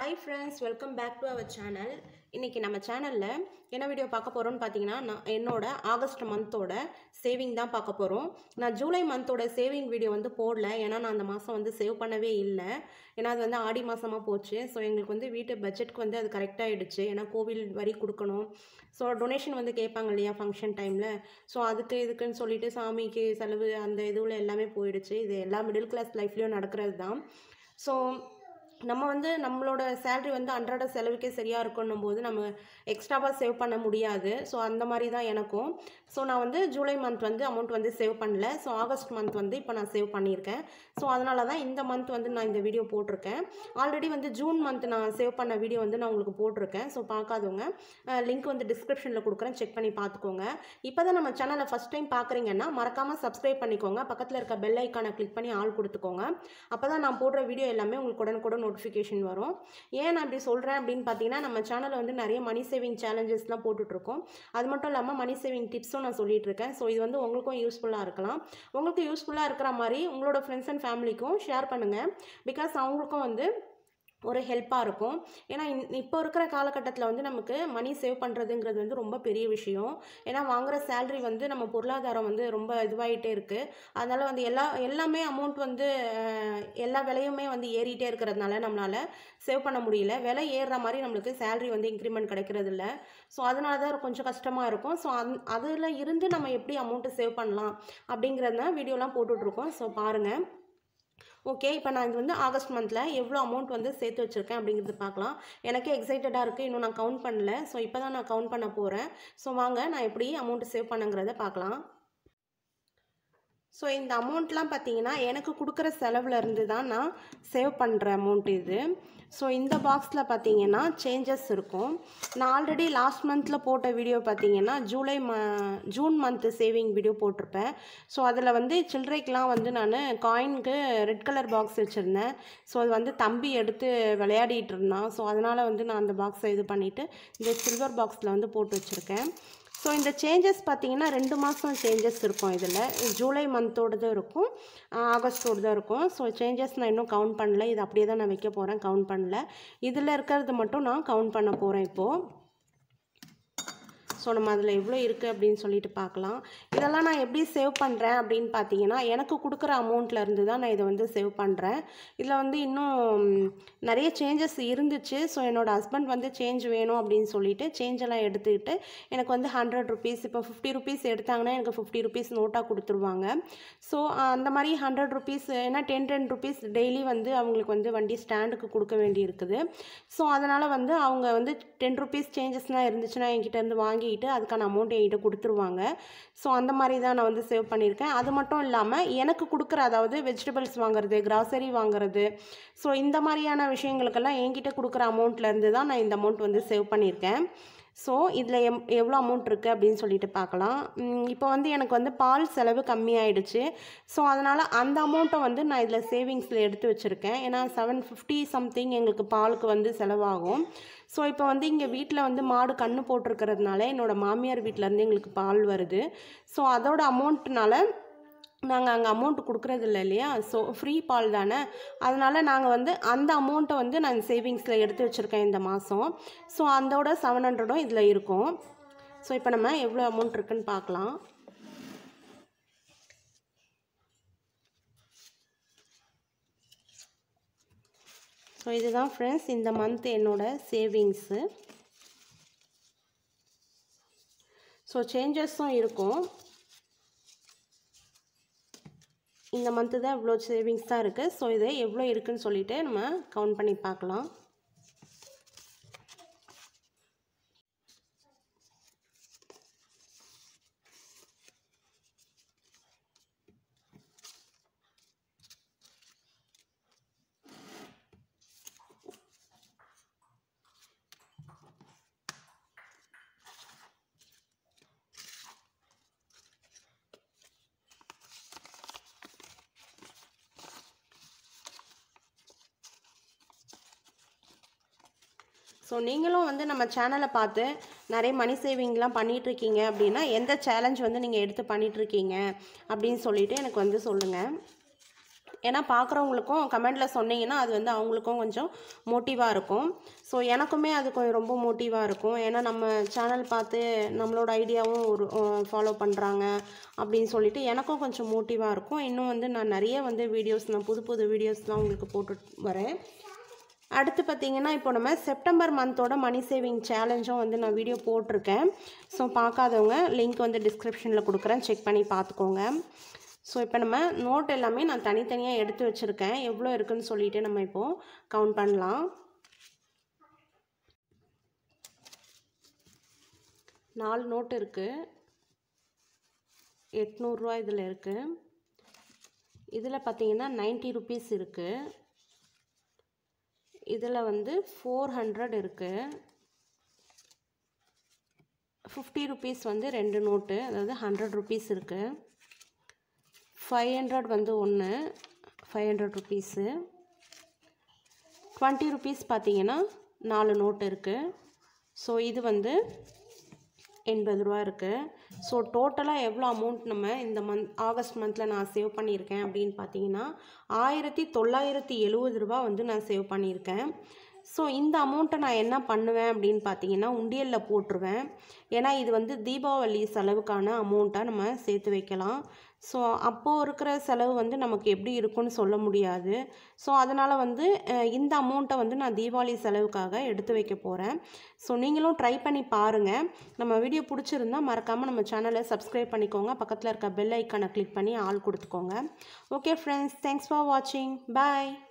hi friends welcome back to our channel இன்றைக்கி நம்ம சேனலில் என்ன வீடியோ பார்க்க போகிறோம்னு பார்த்தீங்கன்னா நான் என்னோட ஆகஸ்ட் மந்தோட சேவிங் தான் பார்க்க போகிறோம் நான் ஜூலை மந்தோட சேவிங் வீடியோ வந்து போடல ஏன்னா நான் அந்த மாதம் வந்து சேவ் பண்ணவே இல்லை ஏன்னா அது வந்து ஆடி மாதமாக போச்சு ஸோ எங்களுக்கு வந்து வீட்டு பட்ஜெட்க்கு வந்து அது கரெக்டாகிடுச்சு ஏன்னா கோவில் வரி கொடுக்கணும் ஸோ டொனேஷன் வந்து கேட்பாங்க இல்லையா ஃபங்க்ஷன் டைமில் ஸோ அதுக்கு இதுக்குன்னு சொல்லிட்டு சாமிக்கு செலவு அந்த இதுவில் எல்லாமே போயிடுச்சு இது எல்லா மிடில் கிளாஸ் லைஃப்லேயும் நடக்கிறது தான் ஸோ நம்ம வந்து நம்மளோட சேலரி வந்து அன்றாட செலவுக்கே சரியாக இருக்கணும் போது நம்ம எக்ஸ்ட்ராவாக சேவ் பண்ண முடியாது ஸோ அந்த மாதிரி தான் எனக்கும் ஸோ நான் வந்து ஜூலை மந்த் வந்து அமௌண்ட் வந்து சேவ் பண்ணல ஸோ ஆகஸ்ட் மந்த் வந்து இப்போ நான் சேவ் பண்ணியிருக்கேன் ஸோ அதனால தான் இந்த மந்த் வந்து நான் இந்த வீடியோ போட்டிருக்கேன் ஆல்ரெடி வந்து ஜூன் மந்த் நான் சேவ் பண்ண வீடியோ வந்து நான் உங்களுக்கு போட்டிருக்கேன் ஸோ பார்க்காதவங்க லிங்க் வந்து டிஸ்கிரிப்ஷனில் கொடுக்குறேன் செக் பண்ணி பார்த்துக்கோங்க இப்போ தான் நம்ம சேனலை ஃபஸ்ட் டைம் பார்க்குறீங்கன்னா மறக்காமல் சப்ஸ்கிரைப் பண்ணிக்கோங்க பக்கத்தில் இருக்க பெல் ஐக்கானை கிளிக் பண்ணி ஆள் கொடுத்துக்கோங்க அப்போ தான் நான் போடுற வீடியோ எல்லாமே உங்களுக்கு உடனுக்குடன் நோட்டிஃபிகேஷன் வரும் ஏன் நான் இப்படி சொல்கிறேன் அப்படின்னு பார்த்தீங்கன்னா நம்ம சேனலில் வந்து நிறைய மணி சேவிங் சேலஞ்சஸ்லாம் போட்டுட்ருக்கோம் அது மட்டும் இல்லாமல் மணி சேவிங் டிப்ஸும் நான் சொல்லிட்டு இருக்கேன் ஸோ இது வந்து உங்களுக்கும் யூஸ்ஃபுல்லாக இருக்கலாம் உங்களுக்கு யூஸ்ஃபுல்லாக இருக்கிற மாதிரி உங்களோட ஃப்ரெண்ட்ஸ் அண்ட் ஃபேமிலிக்கும் ஷேர் பண்ணுங்கள் பிகாஸ் அவங்களுக்கும் வந்து ஒரு ஹெல்ப்பாக இருக்கும் ஏன்னா இப்போ இருக்கிற காலகட்டத்தில் வந்து நமக்கு மணி சேவ் பண்ணுறதுங்கிறது வந்து ரொம்ப பெரிய விஷயம் ஏன்னா வாங்குகிற சேல்ரி வந்து நம்ம பொருளாதாரம் வந்து ரொம்ப இதுவாகிட்டே இருக்குது அதனால் வந்து எல்லா எல்லாமே அமௌண்ட் வந்து அஹ், எல்லா விலையுமே வந்து ஏறிட்டே இருக்கிறதுனால நம்மளால் சேவ் பண்ண முடியல விலை ஏறுற மாதிரி நம்மளுக்கு சேல்ரி வந்து இன்க்ரிமெண்ட் கிடைக்கிறது இல்லை ஸோ அதனால தான் கொஞ்சம் கஷ்டமாக இருக்கும் ஸோ அந் அதில் இருந்து நம்ம எப்படி அமௌண்ட்டு சேவ் பண்ணலாம் அப்படிங்கிறத வீடியோலாம் போட்டுட்ருக்கோம் ஸோ பாருங்கள் ஓகே இப்போ நான் இது வந்து ஆகஸ்ட் மந்தில் எவ்வளோ அமௌண்ட் வந்து சேர்த்து வச்சுருக்கேன் அப்படிங்கிறது பார்க்கலாம் எனக்கே எக்ஸைட்டடாக இருக்குது இன்னும் நான் கவுண்ட் பண்ணல ஸோ இப்போ தான் நான் கவுண்ட் பண்ண போகிறேன் ஸோ வாங்க நான் எப்படி அமௌண்ட் சேவ் பண்ணுங்கிறத பார்க்கலாம் ஸோ இந்த அமௌண்ட்லாம் பார்த்தீங்கன்னா எனக்கு கொடுக்குற செலவில் இருந்து தான் நான் சேவ் பண்ணுற அமௌண்ட் இது ஸோ இந்த பாக்ஸில் பார்த்தீங்கன்னா சேஞ்சஸ் இருக்கும் நான் ஆல்ரெடி லாஸ்ட் மந்தில் போட்ட வீடியோ பார்த்தீங்கன்னா ஜூலை ம ஜூன் மந்த்து சேவிங் வீடியோ போட்டிருப்பேன் ஸோ அதில் வந்து சில்லறைக்கெலாம் வந்து நான் காயினுக்கு ரெட் கலர் பாக்ஸ் வச்சுருந்தேன் ஸோ அது வந்து தம்பி எடுத்து விளையாடிட்டு இருந்தான் ஸோ அதனால் வந்து நான் அந்த பாக்ஸை இது பண்ணிவிட்டு இந்த சில்வர் பாக்ஸில் வந்து போட்டு வச்சுருக்கேன் ஸோ இந்த சேஞ்சஸ் பார்த்தீங்கன்னா ரெண்டு மாதம் சேஞ்சஸ் இருக்கும் இதில் ஜூலை மந்தோடதும் இருக்கும் ஆகஸ்டோடதும் இருக்கும் ஸோ சேஞ்சஸ் நான் இன்னும் கவுண்ட் பண்ணல இது அப்படியே தான் நான் வைக்க போகிறேன் கவுண்ட் பண்ணல இதில் இருக்கிறது மட்டும் நான் கவுண்ட் பண்ண போகிறேன் இப்போது ஸோ நம்ம அதில் எவ்வளோ இருக்குது அப்படின்னு சொல்லிட்டு பார்க்கலாம் இதெல்லாம் நான் எப்படி சேவ் பண்ணுறேன் அப்படின்னு பார்த்தீங்கன்னா எனக்கு கொடுக்குற அமௌண்ட்டில் இருந்து தான் நான் இதை வந்து சேவ் பண்ணுறேன் இதில் வந்து இன்னும் நிறைய சேஞ்சஸ் இருந்துச்சு ஸோ என்னோட ஹஸ்பண்ட் வந்து சேஞ்ச் வேணும் அப்படின்னு சொல்லிட்டு சேஞ்ச் எல்லாம் எடுத்துக்கிட்டு எனக்கு வந்து ஹண்ட்ரட் ருபீஸ் இப்போ ஃபிஃப்டி ருபீஸ் எடுத்தாங்கன்னா எனக்கு ஃபிஃப்டி ருபீஸ் நோட்டாக கொடுத்துருவாங்க ஸோ அந்த மாதிரி ஹண்ட்ரட் ருபீஸ் ஏன்னா டென் டென் ருபீஸ் டெய்லி வந்து அவங்களுக்கு வந்து வண்டி ஸ்டாண்டுக்கு கொடுக்க வேண்டி இருக்குது ஸோ அதனால் வந்து அவங்க வந்து டென் ருபீஸ் சேஞ்சஸ்லாம் இருந்துச்சுன்னா என்கிட்ட இருந்து வாங்கிட்டு அதுக்கான அமௌண்ட் என்கிட்ட கொடுத்துருவாங்க ஸோ அந்த மாதிரி தான் நான் வந்து சேவ் பண்ணியிருக்கேன் அது மட்டும் இல்லாமல் எனக்கு கொடுக்குற அதாவது வெஜிடபிள்ஸ் வாங்குறது கிராசரி வாங்குறது ஸோ இந்த மாதிரியான விஷயங்களுக்கெல்லாம் என்கிட்ட கொடுக்குற அமௌண்ட்லேருந்து தான் நான் இந்த அமௌண்ட் வந்து சேவ் பண்ணியிருக்கேன் ஸோ இதில் எம் எவ்வளோ அமௌண்ட் இருக்குது அப்படின்னு சொல்லிட்டு பார்க்கலாம் ம், இப்போ வந்து எனக்கு வந்து பால் செலவு கம்மியாயிடுச்சு ஸோ அதனால் அந்த அமௌண்ட்டை வந்து நான் இதில் சேவிங்ஸில் எடுத்து வச்சுருக்கேன் ஏன்னா செவன் ஃபிஃப்டி சம்திங் எங்களுக்கு பாலுக்கு வந்து செலவாகும் ஸோ இப்போ வந்து இங்கே வீட்டில் வந்து மாடு கன்று போட்டிருக்கிறதுனால என்னோடய மாமியார் வீட்டிலேருந்து எங்களுக்கு பால் வருது ஸோ அதோட அமௌண்ட்னால நாங்கள் அங்கே அமௌண்ட் கொடுக்குறது இல்லை இல்லையா ஸோ ஃப்ரீ பால் தானே அதனால் நாங்கள் வந்து அந்த அமௌண்ட்டை வந்து நான் சேவிங்ஸில் எடுத்து வச்சுருக்கேன் இந்த மாதம் ஸோ அதோட செவன் ஹண்ட்ரடும் இதில் இருக்கும் ஸோ இப்போ நம்ம எவ்வளோ அமௌண்ட் இருக்குன்னு பார்க்கலாம் ஸோ இதுதான் ஃப்ரெண்ட்ஸ் இந்த மந்த் என்னோட சேவிங்ஸு ஸோ சேஞ்சஸும் இருக்கும் இந்த மந்த்து தான் இவ்வளோ சேவிங்ஸ் தான் இருக்குது ஸோ இது எவ்வளோ இருக்குன்னு சொல்லிட்டு நம்ம கவுண்ட் பண்ணி பார்க்கலாம் ஸோ நீங்களும் வந்து நம்ம சேனலை பார்த்து நிறைய மணி சேவிங்லாம் பண்ணிகிட்ருக்கீங்க அப்படின்னா எந்த சேலஞ்ச் வந்து நீங்கள் எடுத்து பண்ணிகிட்ருக்கீங்க அப்படின்னு சொல்லிட்டு எனக்கு வந்து சொல்லுங்கள் ஏன்னா பார்க்குறவங்களுக்கும் கமெண்டில் சொன்னீங்கன்னா அது வந்து அவங்களுக்கும் கொஞ்சம் மோட்டிவாக இருக்கும் ஸோ எனக்குமே அது கொஞ்சம் ரொம்ப மோட்டிவாக இருக்கும் ஏன்னா நம்ம சேனல் பார்த்து நம்மளோட ஐடியாவும் ஒரு ஃபாலோ பண்ணுறாங்க அப்படின்னு சொல்லிட்டு எனக்கும் கொஞ்சம் மோட்டிவாக இருக்கும் இன்னும் வந்து நான் நிறைய வந்து வீடியோஸ் நான் புது புது வீடியோஸ்லாம் உங்களுக்கு போட்டு வரேன் அடுத்து பார்த்தீங்கன்னா இப்போ நம்ம செப்டம்பர் மந்தோட மணி சேவிங் சேலஞ்சும் வந்து நான் வீடியோ போட்டிருக்கேன் ஸோ பார்க்காதவங்க லிங்க் வந்து டிஸ்கிரிப்ஷனில் கொடுக்குறேன் செக் பண்ணி பார்த்துக்கோங்க ஸோ இப்போ நம்ம நோட் எல்லாமே நான் தனித்தனியாக எடுத்து வச்சுருக்கேன் எவ்வளோ இருக்குன்னு சொல்லிட்டு நம்ம இப்போது கவுண்ட் பண்ணலாம் நாலு நோட் இருக்குது எட்நூறுரூவா இதில் இருக்குது இதில் பார்த்தீங்கன்னா நைன்ட்டி ருபீஸ் இருக்குது இதில் வந்து ஃபோர் ஹண்ட்ரட் இருக்குது ஃபிஃப்டி ருபீஸ் வந்து ரெண்டு நோட்டு அதாவது ஹண்ட்ரட் ருபீஸ் இருக்குது ஃபைவ் ஹண்ட்ரட் வந்து ஒன்று five hundred rupees twenty rupees பார்த்தீங்கன்னா நாலு நோட்டு இருக்குது ஸோ இது வந்து எண்பது ரூபா இருக்குது ஸோ டோட்டலாக எவ்வளோ அமௌண்ட் நம்ம இந்த மந்த் ஆகஸ்ட் மந்தில் நான் சேவ் பண்ணியிருக்கேன் அப்படின்னு பார்த்தீங்கன்னா ஆயிரத்தி தொள்ளாயிரத்தி எழுபது ரூபா வந்து நான் சேவ் பண்ணியிருக்கேன் ஸோ இந்த அமௌண்ட்டை நான் என்ன பண்ணுவேன் அப்படின்னு பார்த்தீங்கன்னா உண்டியலில் போட்டுருவேன் ஏன்னா இது வந்து தீபாவளி செலவுக்கான அமௌண்ட்டாக நம்ம சேர்த்து வைக்கலாம் ஸோ அப்போது இருக்கிற செலவு வந்து நமக்கு எப்படி இருக்கும்னு சொல்ல முடியாது ஸோ அதனால் வந்து அஹ், இந்த அமௌண்ட்டை வந்து நான் தீபாவளி செலவுக்காக எடுத்து வைக்க போகிறேன் ஸோ நீங்களும் ட்ரை பண்ணி பாருங்கள் நம்ம வீடியோ பிடிச்சிருந்தா மறக்காமல் நம்ம சேனலை சப்ஸ்கிரைப் பண்ணிக்கோங்க பக்கத்தில் இருக்க பெல் ஐக்கானை கிளிக் பண்ணி ஆள் கொடுத்துக்கோங்க ஓகே ஃப்ரெண்ட்ஸ் தேங்க்ஸ் ஃபார் வாட்சிங் பாய்